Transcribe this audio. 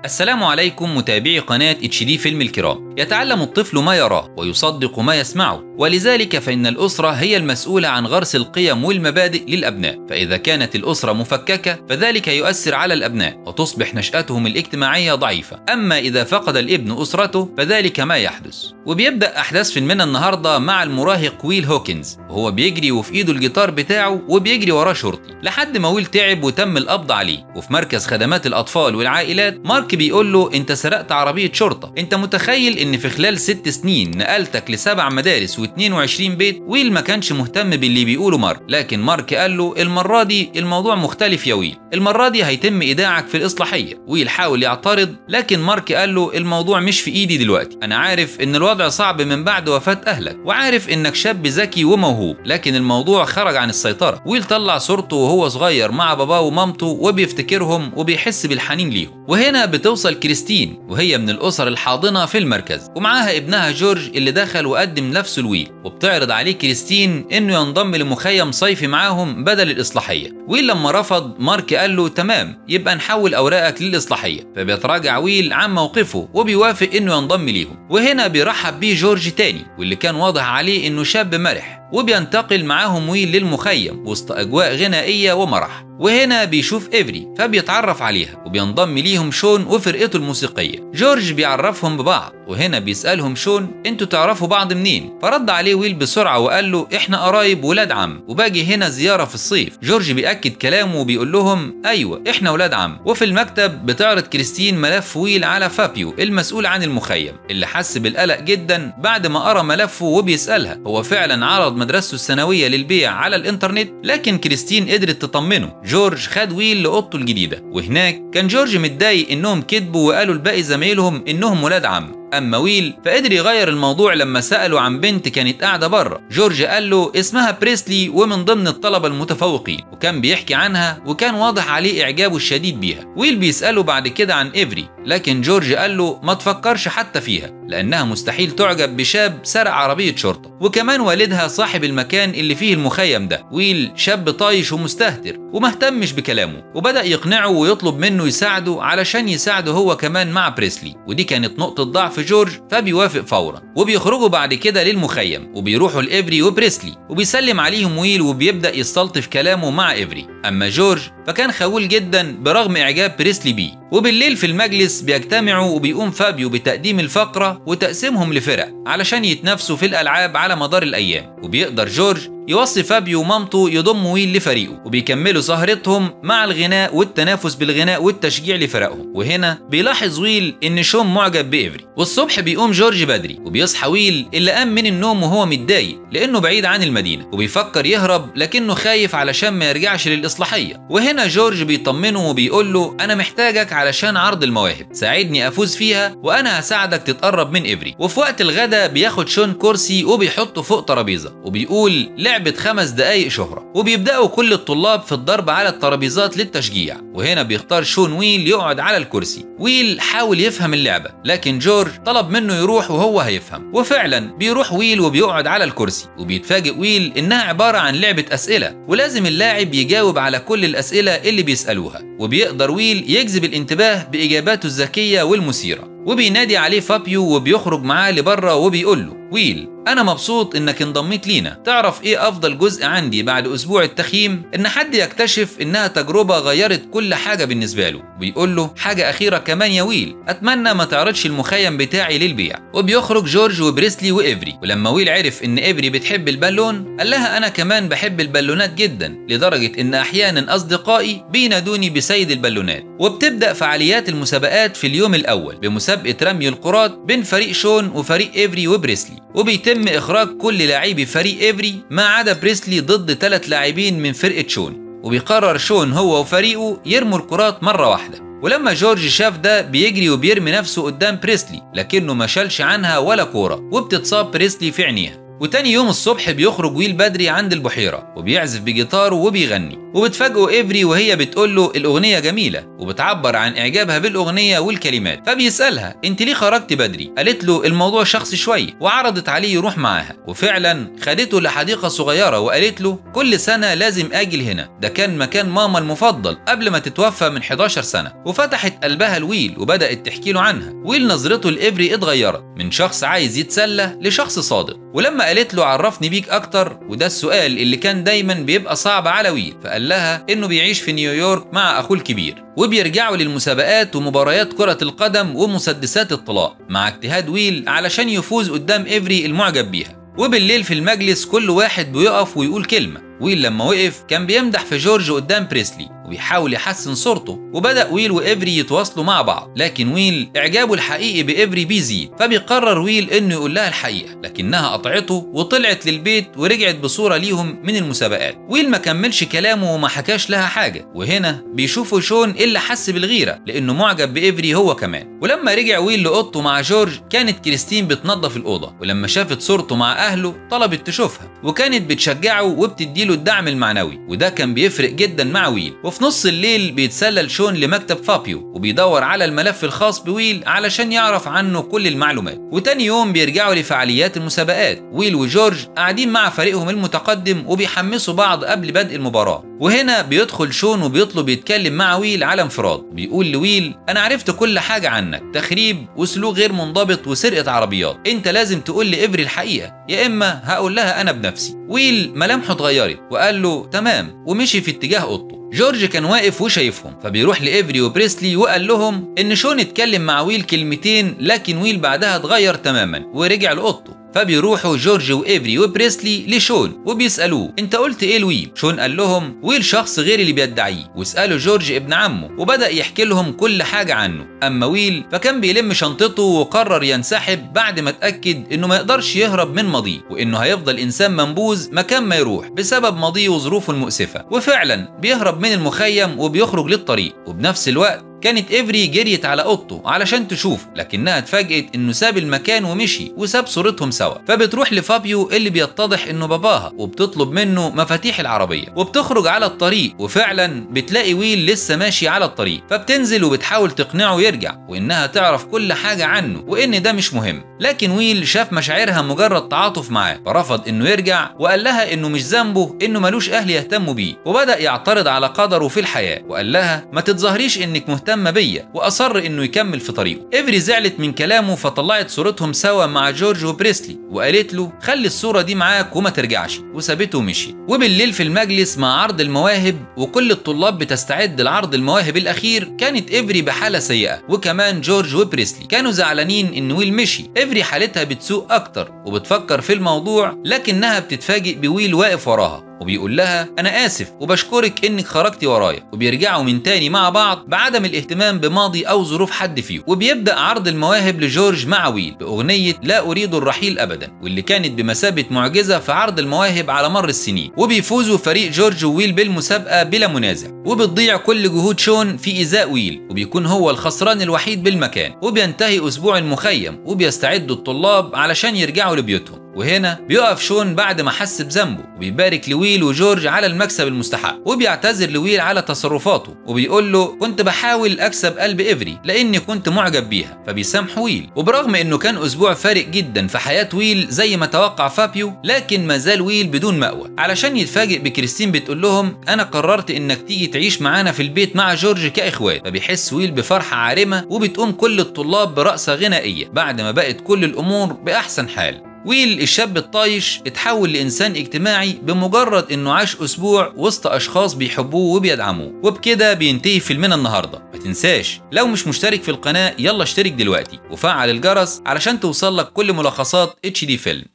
السلام عليكم متابعي قناة اتش دي فيلم الكرام يتعلم الطفل ما يراه ويصدق ما يسمعه ولذلك فإن الأسرة هي المسؤولة عن غرس القيم والمبادئ للأبناء فإذا كانت الأسرة مفككة فذلك يؤثر على الأبناء وتصبح نشأتهم الاجتماعية ضعيفة أما إذا فقد الابن أسرته فذلك ما يحدث وبيبدأ أحداث فيلمنا النهاردة مع المراهق ويل هوكنز وهو بيجري وفي إيده الجيتار بتاعه وبيجري وراه شرطي لحد ما ويل تعب وتم القبض عليه وفي مركز خدمات الأطفال والعائلات مارك بيقول له أنت سرقت عربية شرطة أنت متخيل إن في خلال ست سنين نقلتك لسبع مدارس و22 بيت ويل ما كانش مهتم باللي بيقوله مارك لكن مارك قال له المرة دي الموضوع مختلف يا ويل المرة دي هيتم إيداعك في الإصلاحية ويل حاول يعترض لكن مارك قال له الموضوع مش في إيدي دلوقتي أنا عارف إن الوضع صعب من بعد وفاة أهلك وعارف إنك شاب ذكي وموهوب لكن الموضوع خرج عن السيطرة ويل طلع صورته وهو صغير مع باباه ومامته وبيفتكرهم وبيحس بالحنين ليهم وهنا بتوصل كريستين وهي من الأسر الحاضنة في المركز ومعاها ابنها جورج اللي دخل وقدم نفسه لويل وبتعرض عليه كريستين إنه ينضم لمخيم صيفي معاهم بدل الإصلاحية ويل لما رفض مارك قال له تمام يبقى نحول أوراقك للإصلاحية فبيتراجع ويل عن موقفه وبيوافق إنه ينضم ليهم وهنا بيرحب بيه جورج تاني واللي كان واضح عليه إنه شاب مرح وبينتقل معاهم ويل للمخيم وسط أجواء غنائية ومرح وهنا بيشوف إيفري فبيتعرف عليها وبينضم ليهم شون وفرقته الموسيقية جورج بيعرفهم ببعض وهنا بيسألهم شون انتوا تعرفوا بعض منين فرد عليه ويل بسرعة وقال له احنا قرايب ولاد عم وباجي هنا زيارة في الصيف جورج بيأكد كلامه وبيقول لهم ايوه احنا ولاد عم وفي المكتب بتعرض كريستين ملف ويل على فابيو المسؤول عن المخيم اللي حس بالقلق جدا بعد ما قرا ملفه وبيسألها هو فعلا عرض مدرسته الثانوية للبيع على الانترنت لكن كريستين قدرت تطمنه جورج خد ويل لأوضته الجديدة وهناك كان جورج متضايق انهم كذبوا وقالوا لباقي زمايلهم انهم ولاد عم اما ويل فقدر يغير الموضوع لما سالوا عن بنت كانت قاعده بره جورج قال له اسمها بريسلي ومن ضمن الطلبه المتفوقين وكان بيحكي عنها وكان واضح عليه اعجابه الشديد بيها ويل بيساله بعد كده عن ايفري لكن جورج قال له ما تفكرش حتى فيها لانها مستحيل تعجب بشاب سرق عربيه شرطه وكمان والدها صاحب المكان اللي فيه المخيم ده ويل شاب طايش ومستهتر ومهتمش بكلامه وبدا يقنعه ويطلب منه يساعده علشان يساعده هو كمان مع بريسلي ودي كانت نقطه ضعف جورج فبيوافق فورا وبيخرجوا بعد كده للمخيم وبيروحوا لإيفري وبريسلي وبيسلم عليهم ويل وبيبدأ يستلطف كلامه مع إيفري أما جورج فكان خجول جدا برغم إعجاب بريسلي بيه وبالليل في المجلس بيجتمعوا وبيقوم فابيو بتقديم الفقرة وتقسيمهم لفرق علشان يتنافسوا في الألعاب على مدار الأيام وبيقدر جورج يوصي فابيو ومامته يضموا ويل لفريقه وبيكملوا سهرتهم مع الغناء والتنافس بالغناء والتشجيع لفرقهم وهنا بيلاحظ ويل ان شوم معجب بإيفري والصبح بيقوم جورج بدري وبيصحى ويل اللي قام من النوم وهو متضايق لانه بعيد عن المدينه وبيفكر يهرب لكنه خايف علشان ما يرجعش للاصلاحيه وهنا جورج بيطمنه وبيقول له انا محتاجك علشان عرض المواهب ساعدني افوز فيها وانا هساعدك تتقرب من إيفري وفي وقت الغدا بياخد شون كرسي وبيحطه فوق ترابيزه وبيقول لعبة خمس دقايق شهرة وبيبدأوا كل الطلاب في الضرب على الترابيزات للتشجيع وهنا بيختار شون ويل يقعد على الكرسي ويل حاول يفهم اللعبة لكن جورج طلب منه يروح وهو هيفهم وفعلا بيروح ويل وبيقعد على الكرسي وبيتفاجئ ويل إنها عبارة عن لعبة أسئلة ولازم اللاعب يجاوب على كل الأسئلة اللي بيسألوها وبيقدر ويل يجذب الانتباه بإجاباته الذكية والمثيرة وبينادي عليه فابيو وبيخرج معاه لبره وبيقول له ويل أنا مبسوط إنك انضميت لينا، تعرف إيه أفضل جزء عندي بعد أسبوع التخييم؟ إن حد يكتشف إنها تجربة غيرت كل حاجة بالنسبة له، بيقول له حاجة أخيرة كمان يا ويل، أتمنى ما تعرضش المخيم بتاعي للبيع، وبيخرج جورج وبريسلي وإيفري، ولما ويل عرف إن إيفري بتحب البالون، قال لها أنا كمان بحب البالونات جدا، لدرجة إن أحيانا أصدقائي بينادوني بسيد البالونات، وبتبدأ فعاليات المسابقات في اليوم الأول بمسابقة رمي الكرات بين فريق شون وفريق إيفري وبريسلي، وبيتم يتم إخراج كل لاعبي فريق إيفري ما عدا بريسلي ضد ثلاث لاعبين من فرقة شون وبيقرر شون هو وفريقه يرموا الكرات مرة واحدة ولما جورج شاف ده بيجري وبيرمي نفسه قدام بريسلي لكنه ما شالش عنها ولا كورة وبتتصاب بريسلي في عينيها وتاني يوم الصبح بيخرج ويل بدري عند البحيرة وبيعزف بجيتاره وبيغني وبتفاجئه ايفري وهي بتقول له الاغنية جميلة وبتعبر عن اعجابها بالاغنية والكلمات فبيسألها انت ليه خرجت بدري قالت له الموضوع شخصي شوية وعرضت عليه يروح معاها وفعلا خدته لحديقة صغيرة وقالت له كل سنة لازم اجي هنا ده كان مكان ماما المفضل قبل ما تتوفى من 11 سنة وفتحت قلبها لويل وبدأت تحكي له عنها ويل نظرته لإيفري اتغيرت من شخص عايز يتسلى لشخص صادق ولما قالت له عرفني بيك اكتر وده السؤال اللي كان دايما بيبقى صعب على ويل فقال لها انه بيعيش في نيويورك مع اخوه الكبير وبيرجعوا للمسابقات ومباريات كرة القدم ومسدسات الطلاق مع اجتهاد ويل علشان يفوز قدام ايفري المعجب بيها وبالليل في المجلس كل واحد بيقف ويقول كلمة ويل لما وقف كان بيمدح في جورج قدام بريسلي وبيحاول يحسن صورته وبدأ ويل وإيفري يتواصلوا مع بعض لكن ويل إعجابه الحقيقي بإيفري بيزيد فبيقرر ويل إنه يقول لها الحقيقة لكنها قطعته وطلعت للبيت ورجعت بصورة ليهم من المسابقات ويل ما كملش كلامه وما حكاش لها حاجة وهنا بيشوفوا شون اللي حس بالغيرة لأنه معجب بإيفري هو كمان ولما رجع ويل لأوضته مع جورج كانت كريستين بتنظف الأوضة ولما شافت صورته مع أهله طلبت تشوفها وكانت بتشجعه وبتديله الدعم المعنوي وده كان بيفرق جدا مع ويل وفي نص الليل بيتسلل شون لمكتب فابيو وبيدور على الملف الخاص بويل علشان يعرف عنه كل المعلومات وتاني يوم بيرجعوا لفعاليات المسابقات ويل وجورج قاعدين مع فريقهم المتقدم وبيحمسوا بعض قبل بدء المباراة وهنا بيدخل شون وبيطلب يتكلم مع ويل على انفراد بيقول لويل انا عرفت كل حاجة عنك تخريب وسلوك غير منضبط وسرقة عربيات انت لازم تقول لإفري الحقيقة يا اما هقول لها انا بنفسي ويل ملامحه اتغيرت وقال له تمام ومشي في اتجاه اوضته جورج كان واقف وشايفهم فبيروح لإيفري وبريسلي وقال لهم إن شون اتكلم مع ويل كلمتين لكن ويل بعدها اتغير تماما ورجع لأوضته فبيروحوا جورج وايفري وبريسلي لشون وبيسالوه انت قلت ايه لويل شون قال لهم ويل شخص غير اللي بيدعيه واسالوا جورج ابن عمه وبدا يحكي لهم كل حاجه عنه اما ويل فكان بيلم شنطته وقرر ينسحب بعد ما اتاكد انه ما يقدرش يهرب من ماضيه وانه هيفضل انسان منبوذ مكان ما يروح بسبب ماضيه وظروفه المؤسفه وفعلا بيهرب من المخيم وبيخرج للطريق وبنفس الوقت كانت إيفري جريت على أوضته علشان تشوف لكنها اتفاجئت إنه ساب المكان ومشي وساب صورتهم سوا فبتروح لفابيو اللي بيتضح إنه باباها وبتطلب منه مفاتيح العربية وبتخرج على الطريق وفعلا بتلاقي ويل لسه ماشي على الطريق فبتنزل وبتحاول تقنعه يرجع وإنها تعرف كل حاجة عنه وإن ده مش مهم لكن ويل شاف مشاعرها مجرد تعاطف معاه فرفض إنه يرجع وقال لها إنه مش ذنبه إنه ملوش أهل يهتموا بيه وبدأ يعترض على قدره في الحياة وقال لها ما تتظاهريش إنك مهتم اهتم بيا واصر انه يكمل في طريقه ايفري زعلت من كلامه فطلعت صورتهم سوا مع جورج وبريسلي وقالت له خلي الصوره دي معاك وما ترجعش وسابته ومشي وبالليل في المجلس مع عرض المواهب وكل الطلاب بتستعد لعرض المواهب الاخير كانت ايفري بحاله سيئه وكمان جورج وبريسلي كانوا زعلانين ان ويل مشي ايفري حالتها بتسوء اكتر وبتفكر في الموضوع لكنها بتتفاجئ بويل واقف وراها وبيقول لها أنا آسف وبشكرك إنك خرجتي ورايا وبيرجعوا من تاني مع بعض بعدم الاهتمام بماضي أو ظروف حد فيهم وبيبدأ عرض المواهب لجورج مع ويل بأغنية لا أريد الرحيل أبدا واللي كانت بمثابة معجزة في عرض المواهب على مر السنين وبيفوزوا فريق جورج وويل بالمسابقة بلا منازع وبتضيع كل جهود شون في إيذاء ويل وبيكون هو الخسران الوحيد بالمكان وبينتهي أسبوع المخيم وبيستعدوا الطلاب علشان يرجعوا لبيوتهم وهنا بيقف شون بعد ما حس بذنبه وبيبارك لويل وجورج على المكسب المستحق وبيعتذر لويل على تصرفاته وبيقول له كنت بحاول اكسب قلب ايفري لاني كنت معجب بيها فبيسامح ويل وبرغم انه كان اسبوع فارق جدا في حياه ويل زي ما توقع فابيو لكن ما زال ويل بدون مأوى علشان يتفاجئ بكريستين بتقول لهم انا قررت انك تيجي تعيش معانا في البيت مع جورج كاخوات فبيحس ويل بفرحه عارمه وبتقوم كل الطلاب برقصه غنائيه بعد ما بقت كل الامور باحسن حال ويل الشاب الطايش اتحول لإنسان اجتماعي بمجرد إنه عاش أسبوع وسط أشخاص بيحبوه وبيدعموه وبكده بينتهي فيلمنا النهاردة ما تنساش لو مش مشترك في القناة يلا اشترك دلوقتي وفعل الجرس علشان توصلك كل ملخصات اتش دي فيلم